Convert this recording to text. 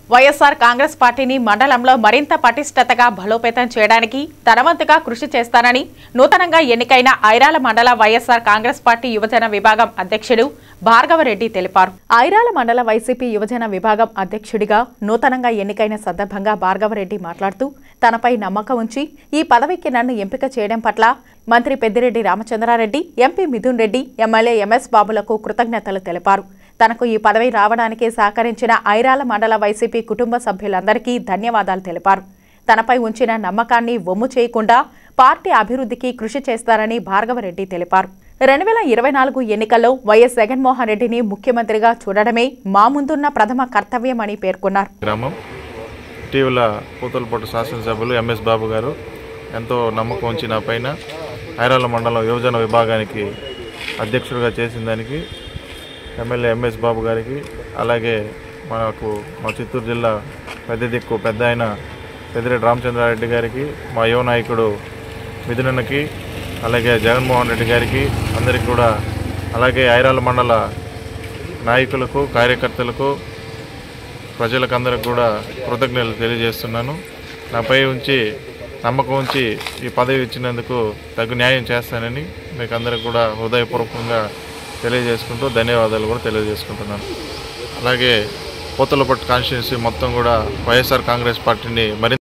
వైఎస్ఆర్ కాంగ్రెస్ పార్టీని మండలంలో మరింత పటిష్టతగా బలోపేతం చేయడానికి తనవంతుగా కృషి చేస్తానని నూతనంగా ఎన్నికైన ఐరాల మండల వైఎస్ఆర్ కాంగ్రెస్ పార్టీ యువజన విభాగం అధ్యక్షుడు భార్గవరెడ్డి తెలిపారు ఐరాల మండల వైసీపీ యువజన విభాగం అధ్యక్షుడిగా నూతనంగా ఎన్నికైన సందర్భంగా భార్గవరెడ్డి మాట్లాడుతూ తనపై నమ్మకం ఉంచి ఈ పదవికి నన్ను ఎంపిక చేయడం పట్ల మంత్రి Peddireddy Ramachandra Reddy MP Mithun Reddy MLA MS బాబులకు కృతజ్ఞతలు తెలిపారు తనకు ఈ పదవి రావడానికి సహకరించిన ఐరాల మండల వైసీపీ కుటుంబ సభ్యులందరికీ ధన్యవాదాలు తెలిపారు తనపై ఉంచిన నమ్మకాన్ని వమ్ము చేయకుండా పార్టీ అభివృద్ధికి కృషి చేస్తారని భార్గవరెడ్డి తెలిపారు రెండు వేల ఇరవై నాలుగు ఎన్నికల్లో వైఎస్ జగన్మోహన్ రెడ్డిని ముఖ్యమంత్రిగా చూడడమే మా ముందున్న ప్రథమ కర్తవ్యమని పేర్కొన్నారు గ్రామం ఇటీవల పూతలపట్టు శాసనసభ్యులు ఎంఎస్ బాబు గారు ఎంతో నమ్మకం ఉంచి నా పైన ఐరాల మండలం యువజన విభాగానికి అధ్యక్షుడిగా చేసిన దానికి ఎమ్మెల్యే ఎంఎస్ బాబు గారికి అలాగే మనకు మా చిత్తూరు జిల్లా పెద్ద దిక్కు పెద్ద ఆయన పెద్దిరెడ్డి రామచంద్రారెడ్డి గారికి మా యువ నాయకుడు మిథునన్నకి అలాగే జగన్మోహన్ రెడ్డి గారికి అందరికీ కూడా అలాగే ఐరాల మండల నాయకులకు కార్యకర్తలకు ప్రజలకందరికి కూడా కృతజ్ఞతలు తెలియజేస్తున్నాను నాపై ఉంచి నమ్మకం ఉంచి ఈ పదవి ఇచ్చినందుకు తగు న్యాయం చేస్తానని మీకు అందరికి కూడా హృదయపూర్వకంగా తెలియజేసుకుంటూ ధన్యవాదాలు కూడా తెలియజేసుకుంటున్నాను అలాగే పూతలపట్టు కాన్స్టిట్యున్సీ మొత్తం కూడా వైఎస్ఆర్ కాంగ్రెస్ పార్టీని మరింత